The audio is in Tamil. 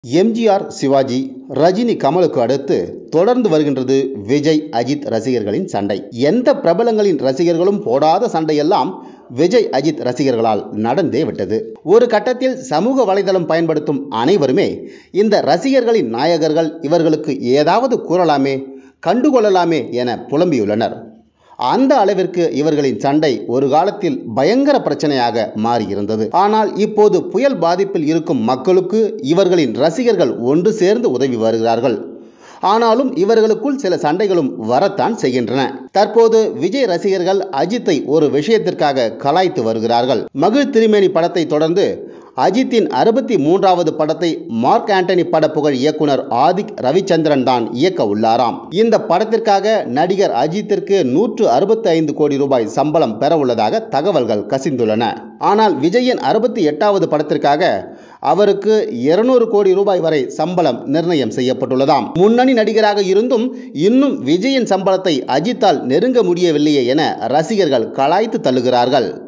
எம்ஜிஆர் சிவாஜி ரஜினி கமலுக்கு அடுத்து தொடர்ந்து வருகின்றது விஜய் அஜித் ரசிகர்களின் சண்டை எந்த பிரபலங்களின் ரசிகர்களும் போடாத சண்டையெல்லாம் விஜய் அஜித் ரசிகர்களால் நடந்தே விட்டது ஒரு கட்டத்தில் சமூக வலைதளம் பயன்படுத்தும் அனைவருமே இந்த ரசிகர்களின் நாயகர்கள் இவர்களுக்கு ஏதாவது கூறலாமே கண்டுகொள்ளலாமே என புலம்பியுள்ளனர் அந்த அளவிற்கு இவர்களின் சண்டை ஒரு காலத்தில் பயங்கர பிரச்சனையாக மாறியிருந்தது ஆனால் இப்போது புயல் பாதிப்பில் இருக்கும் மக்களுக்கு இவர்களின் ரசிகர்கள் ஒன்று சேர்ந்து உதவி வருகிறார்கள் ஆனாலும் இவர்களுக்குள் சில சண்டைகளும் வரத்தான் செய்கின்றன தற்போது விஜய் ரசிகர்கள் அஜித்தை ஒரு விஷயத்திற்காக கலாய்த்து வருகிறார்கள் மகிழ் திருமேனி படத்தை தொடர்ந்து அஜித்தின் அறுபத்தி மூன்றாவது படத்தை மார்க் ஆண்டனி பட புகழ் இயக்குனர் ஆதிக் ரவிச்சந்திரன் தான் இயக்க உள்ளாராம் இந்த படத்திற்காக நடிகர் அஜித்திற்கு நூற்று அறுபத்தி ஐந்து கோடி ரூபாய் சம்பளம் பெற உள்ளதாக தகவல்கள் கசிந்துள்ளன ஆனால் விஜயின் அறுபத்தி எட்டாவது படத்திற்காக அவருக்கு இருநூறு கோடி ரூபாய் வரை சம்பளம் நிர்ணயம் செய்யப்பட்டுள்ளதாம் முன்னணி நடிகராக இருந்தும் இன்னும் விஜயின் சம்பளத்தை அஜித்தால் நெருங்க முடியவில்லையே என ரசிகர்கள் கலாய்த்து தள்ளுகிறார்கள்